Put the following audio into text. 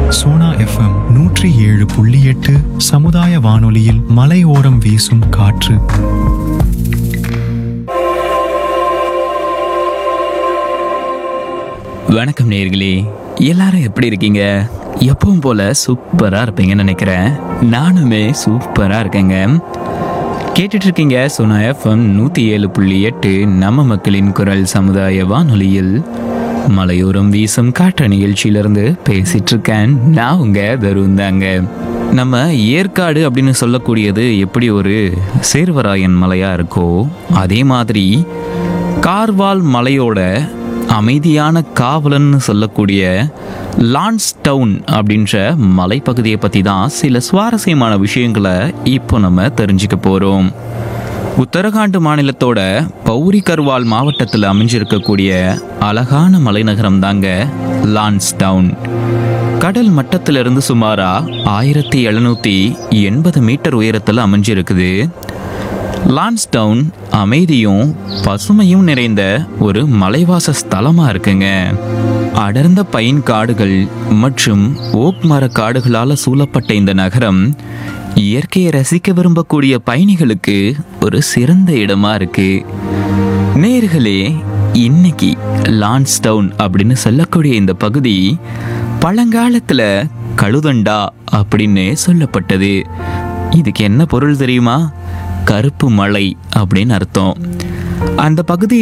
Sona FM நூற்றி ஏழு புள்ளி எட்டு சமுதாய வானொலியில் மலையோரம் வீசும் காற்று வணக்கம் நேர்களே எல்லாரும் எப்படி இருக்கீங்க எப்பவும் போல சூப்பரா இருப்பீங்கன்னு நினைக்கிறேன் நானுமே சூப்பரா இருக்கேங்க கேட்டுட்டு இருக்கீங்க சோனா எஃப்எம் நூத்தி ஏழு புள்ளி எட்டு நம்ம மக்களின் குரல் சமுதாய வானொலியில் மலையோரம் வீசும் காற்று நிகழ்ச்சியிலிருந்து பேசிட்டு இருக்கேன் நான் உங்க தருந்தாங்க நம்ம ஏற்காடு அப்படின்னு சொல்லக்கூடியது எப்படி ஒரு சேர்வராயன் மலையா இருக்கோ அதே மாதிரி கார்வால் மலையோட அமைதியான காவலன்னு சொல்லக்கூடிய லான்ஸ் டவுன் அப்படின்ற மலைப்பகுதியை பற்றி தான் சில சுவாரஸ்யமான விஷயங்களை இப்போ நம்ம தெரிஞ்சுக்க போகிறோம் உத்தரகாண்ட் மாநிலத்தோட பௌரி கர்வால் மாவட்டத்தில் அமைஞ்சிருக்கக்கூடிய அழகான மலைநகரம் தாங்க லான்ஸ் டவுன் கடல் மட்டத்திலிருந்து சுமாரா ஆயிரத்தி எழுநூத்தி எண்பது மீட்டர் உயரத்தில் அமைஞ்சிருக்குது லான்ஸ்டவுன் அமைதியும் பசுமையும் நிறைந்த ஒரு மலைவாச ஸ்தலமா இருக்குங்க அடர்ந்த பைன் காடுகள் மற்றும் ஓக் மர காடுகளால சூழப்பட்ட இந்த நகரம் இயற்கையை ரசிக்க விரும்பக்கூடிய பயணிகளுக்கு ஒரு சிறந்த இடமா இருக்கு நேர்களே இன்னைக்கு லான்ஸ்டவுன் அப்படின்னு சொல்லக்கூடிய இந்த பகுதி பழங்காலத்துல கழுதண்டா அப்படின்னு சொல்லப்பட்டது இதுக்கு என்ன பொருள் தெரியுமா கருப்பு மலை அப்படின்னு அர்த்தம் அந்த பகுதியில்